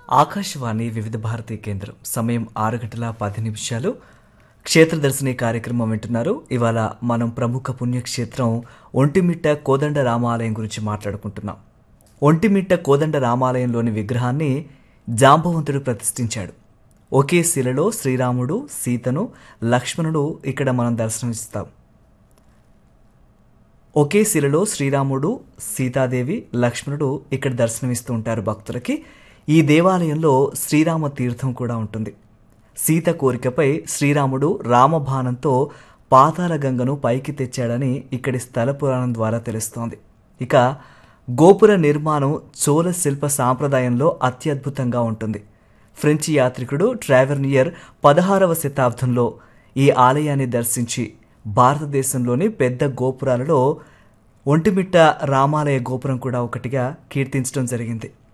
ఆకాశవాణి వివిధ భారతి కేంద్రం సమయం ఆరు గంటల పది నిమిషాలు క్షేత్రదర్శిని కార్యక్రమం వింటున్నారు ఇవాళ మనం ప్రముఖ పుణ్యక్షేత్రం ఒంటిమిట్ట కోదండ రామాలయం గురించి మాట్లాడుకుంటున్నాం ఒంటిమిట్ట కోదండ రామాలయంలోని విగ్రహాన్ని జాంబవంతుడు ప్రతిష్ఠించాడు ఒకే శిలలో శ్రీరాముడు సీతను లక్ష్మణుడు ఇక్కడ మనం దర్శనమిస్తాం ఒకే శిలలో శ్రీరాముడు సీతాదేవి లక్ష్మణుడు ఇక్కడ దర్శనమిస్తూ ఉంటారు భక్తులకి ఈ దేవాలయంలో శ్రీరామ తీర్థం కూడా ఉంటుంది సీత కోరికపై శ్రీరాముడు రామబాణంతో పాతాల గంగను పైకి తెచ్చాడని ఇక్కడి స్థల పురాణం ద్వారా తెలుస్తోంది ఇక గోపుర నిర్మాణం చోళ శిల్ప సాంప్రదాయంలో అత్యద్భుతంగా ఉంటుంది ఫ్రెంచి యాత్రికుడు ట్రావెర్నియర్ పదహారవ శతాబ్దంలో ఈ ఆలయాన్ని దర్శించి భారతదేశంలోని పెద్ద గోపురాలలో ఒంటిమిట్ట రామాలయ గోపురం కూడా ఒకటిగా కీర్తించడం జరిగింది